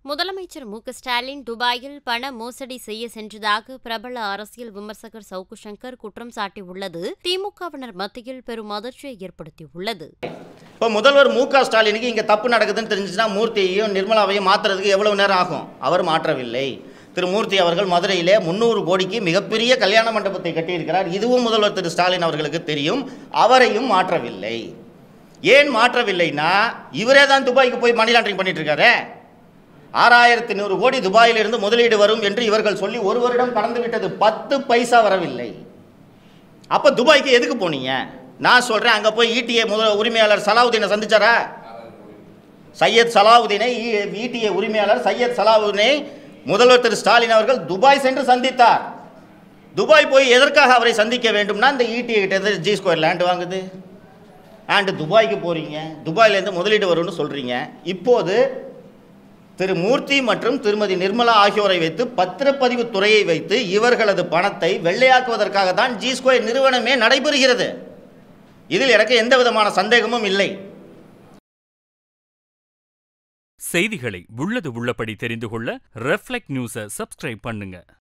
முதலமைச்சர் மு க ஸ்டாலின் துபாயில் பண மோசடி செய்ய சென்றதாக பிரபல அரசியல் விமர்சகர் சவுக்கு சங்கர் குற்றம் சாட்டியுள்ளது திமுகவினர் மத்தியில் பெரும் அதிர்ச்சியை ஏற்படுத்தியுள்ளது இப்போ முதல்வர் மு க ஸ்டாலினுக்கு இங்கே தப்பு நடக்குதுன்னு தெரிஞ்சுச்சுன்னா மூர்த்தியையும் நிர்மலாவையும் மாற்றுறதுக்கு எவ்வளவு நேரம் ஆகும் அவர் மாற்றவில்லை திரு மூர்த்தி அவர்கள் மதுரையிலே முந்நூறு கோடிக்கு மிகப்பெரிய கல்யாண மண்டபத்தை கட்டியிருக்கிறார் இதுவும் முதல்வர் திரு ஸ்டாலின் அவர்களுக்கு தெரியும் அவரையும் மாற்றவில்லை ஏன் மாற்றவில்லைன்னா இவரே தான் துபாய்க்கு போய் மணி லாண்டரிங் பண்ணிட்டு இருக்காரு ஆறாயிரத்தி நூறு கோடி துபாயிலிருந்து முதலீடு வரும் என்று இவர்கள் சொல்லி ஒரு வருடம் கடந்து விட்டது பத்து பைசா வரவில்லை அப்போ துபாய்க்கு எதுக்கு போனீங்க நான் சொல்கிறேன் அங்கே போய் ஈட்டிஏ முதல் உரிமையாளர் சலாவுதீனை சந்திச்சாரா சையத் சலாவுதீனை ஈட்டிஏ உரிமையாளர் சையத் சலாவுதீனை முதல்வர் திரு ஸ்டாலின் அவர்கள் துபாய் சென்று சந்தித்தார் துபாய் போய் எதற்காக அவரை சந்திக்க வேண்டும்னா இந்த ஈட்டிஏ கிட்ட ஜி ஸ்கொயர் லேண்ட் வாங்குது அண்டு துபாய்க்கு போகிறீங்க துபாயிலேருந்து முதலீடு வரும்னு சொல்கிறீங்க இப்போது திரு மூர்த்தி மற்றும் திருமதி நிர்மலா ஆகியோரை வைத்து பத்திரப்பதிவு துறையை வைத்து இவர்களது பணத்தை வெள்ளையாக்குவதற்காக தான் ஜி ஸ்கொயர் நிறுவனமே நடைபெறுகிறது இதில் எனக்கு எந்த விதமான சந்தேகமும் இல்லை செய்திகளை உள்ளது உள்ளபடி தெரிந்து கொள்ள ரெஃப்ளெக்ட் நியூஸை சப்ஸ்கிரைப் பண்ணுங்க